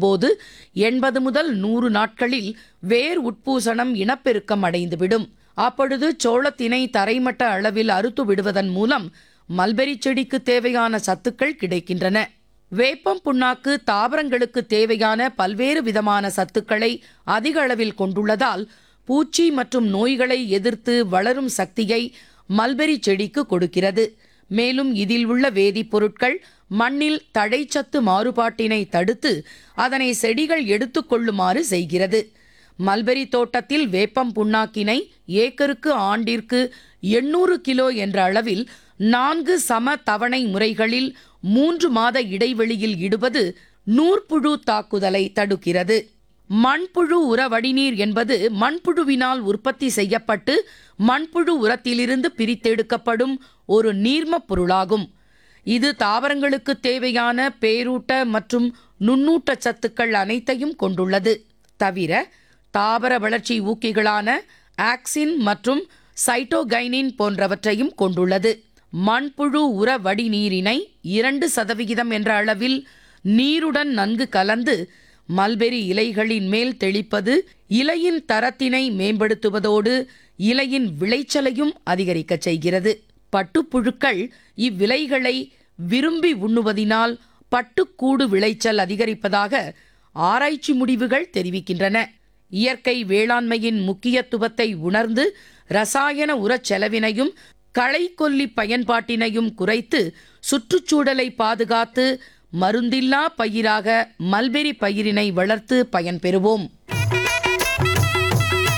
போது எண்பது முதல் நூறு நாட்களில் வேர் உட்பூசணம் இனப்பெருக்கம் அடைந்துவிடும் அப்பொழுது சோளத்தினை தரைமட்ட அளவில் அறுத்து விடுவதன் மூலம் மல்பெரி செடிக்கு தேவையான சத்துக்கள் கிடைக்கின்றன வேப்பம் புண்ணாக்கு தாவரங்களுக்கு தேவையான பல்வேறு விதமான சத்துக்களை அதிக அளவில் கொண்டுள்ளதால் பூச்சி மற்றும் நோய்களை எதிர்த்து வளரும் சக்தியை மல்பெரி செடிக்கு கொடுக்கிறது மேலும் இதில் உள்ள வேதிப்பொருட்கள் மண்ணில் தழைச்சத்து மாறுபாட்டினை தடுத்து அதனை செடிகள் எடுத்துக்கொள்ளுமாறு செய்கிறது மல்பெரி தோட்டத்தில் வேப்பம் புண்ணாக்கினை ஏக்கருக்கு ஆண்டிற்கு எண்ணூறு கிலோ என்ற அளவில் நான்கு சம தவணை முறைகளில் மூன்று மாத இடைவெளியில் இடுவது நூற்புழு தாக்குதலை தடுக்கிறது மண்புழு உர வடிநீர் என்பது மண்புழுவினால் உற்பத்தி செய்யப்பட்டு மண்புழு உரத்திலிருந்து பிரித்தெடுக்கப்படும் ஒரு நீர்மப் பொருளாகும் இது தாவரங்களுக்கு தேவையான பேரூட்ட மற்றும் நுண்ணூட்ட சத்துக்கள் அனைத்தையும் கொண்டுள்ளது தவிர தாவர வளர்ச்சி ஊக்கிகளான ஆக்சின் மற்றும் சைட்டோகைனின் போன்றவற்றையும் கொண்டுள்ளது மண்புழு உர வடிநீரினை இரண்டு சதவிகிதம் என்ற அளவில் நீருடன் நன்கு கலந்து மல்பெரி இலைகளின் மேல் தெளிப்பது இலையின் தரத்தினை மேம்படுத்துவதோடு இலையின் விளைச்சலையும் அதிகரிக்கச் செய்கிறது பட்டுப்புழுக்கள் இவ்விலைகளை விரும்பி உண்ணுவதினால் பட்டுக்கூடு விளைச்சல் அதிகரிப்பதாக ஆராய்ச்சி முடிவுகள் தெரிவிக்கின்றன இயற்கை வேளாண்மையின் முக்கியத்துவத்தை உணர்ந்து ரசாயன உரச் செலவினையும் களைக்கொல்லி பயன்பாட்டினையும் குறைத்து சுற்றுச்சூழலை பாதுகாத்து மருந்தில்லா பயிராக மல்பெரி பயிரினை வளர்த்து பயன்பெறுவோம்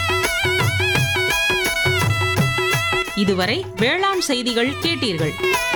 இதுவரை வேளாண் செய்திகள் கேட்டீர்கள்